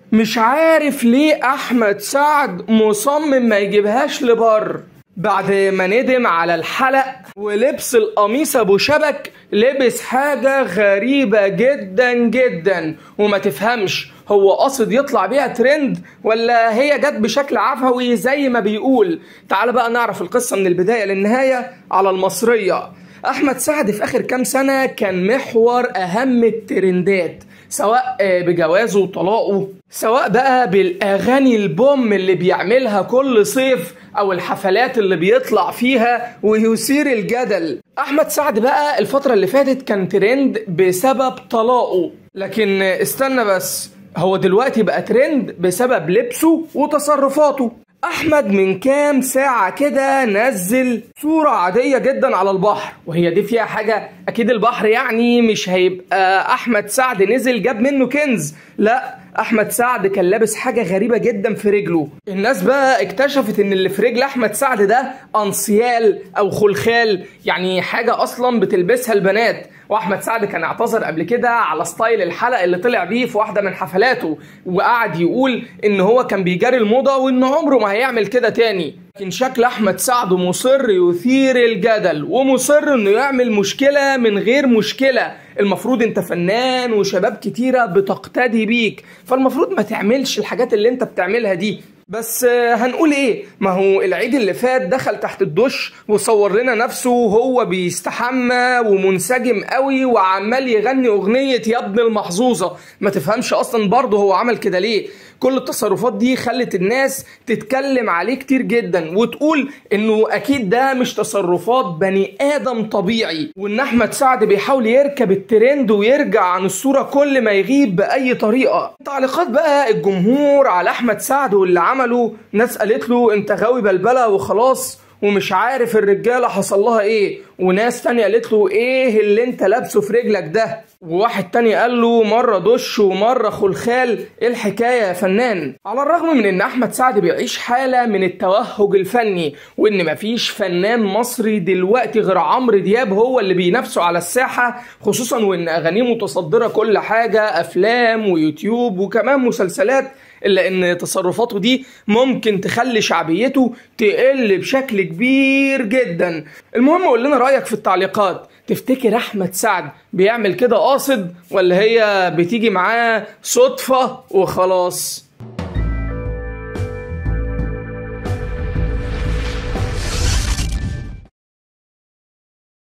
مش عارف ليه احمد سعد مصمم ما يجيبهاش لبر بعد ما ندم على الحلق ولبس القميص ابو شبك لبس حاجة غريبة جدا جدا وما تفهمش هو قاصد يطلع بيها ترند ولا هي جت بشكل عفوي زي ما بيقول تعال بقى نعرف القصة من البداية للنهاية على المصرية احمد سعد في اخر كام سنة كان محور اهم الترندات سواء بجوازه وطلاقه سواء بقى بالاغاني البوم اللي بيعملها كل صيف او الحفلات اللي بيطلع فيها ويثير الجدل احمد سعد بقى الفتره اللي فاتت كان ترند بسبب طلاقه لكن استنى بس هو دلوقتي بقى ترند بسبب لبسه وتصرفاته احمد من كام ساعة كده نزل صورة عادية جدا على البحر وهي دي فيها حاجة اكيد البحر يعني مش هيبقى احمد سعد نزل جاب منه كنز لا احمد سعد كان لابس حاجه غريبه جدا في رجله الناس بقى اكتشفت ان اللي في رجل احمد سعد ده انسيال او خلخال يعني حاجه اصلا بتلبسها البنات واحمد سعد كان اعتذر قبل كده على ستايل الحلقه اللي طلع بيه في واحده من حفلاته وقعد يقول ان هو كان بيجاري الموضه وان عمره ما هيعمل كده تاني لكن شكل احمد سعد مصر يثير الجدل ومصر انه يعمل مشكله من غير مشكله المفروض انت فنان وشباب كتيره بتقتدي بيك فالمفروض ما تعملش الحاجات اللي انت بتعملها دي بس هنقول ايه ما هو العيد اللي فات دخل تحت الدش وصور لنا نفسه وهو بيستحمى ومنسجم قوي وعمال يغني اغنية يا ابن المحظوظة ما تفهمش اصلا برضه هو عمل كده ليه كل التصرفات دي خلت الناس تتكلم عليه كتير جدا وتقول انه اكيد ده مش تصرفات بني ادم طبيعي وان احمد سعد بيحاول يركب الترند ويرجع عن الصورة كل ما يغيب باي طريقة تعليقات بقى الجمهور على احمد سعد واللي عمله ناس قالت له انت غاوي بلبلة وخلاص ومش عارف الرجالة حصل لها ايه وناس تانية قالت له ايه اللي انت لابسه في رجلك ده وواحد تاني قال له مرة دش ومرة خلخال ايه الحكاية يا فنان على الرغم من ان احمد سعد بيعيش حالة من التوهج الفني وان مفيش فنان مصري دلوقتي غير عمرو دياب هو اللي بينافسه على الساحة خصوصا وان اغانيه متصدرة كل حاجة افلام ويوتيوب وكمان مسلسلات الا ان تصرفاته دي ممكن تخلي شعبيته تقل بشكل كبير جدا المهم قول لنا رايك في التعليقات تفتكر احمد سعد بيعمل كده قاصد ولا هي بتيجي معاه صدفه وخلاص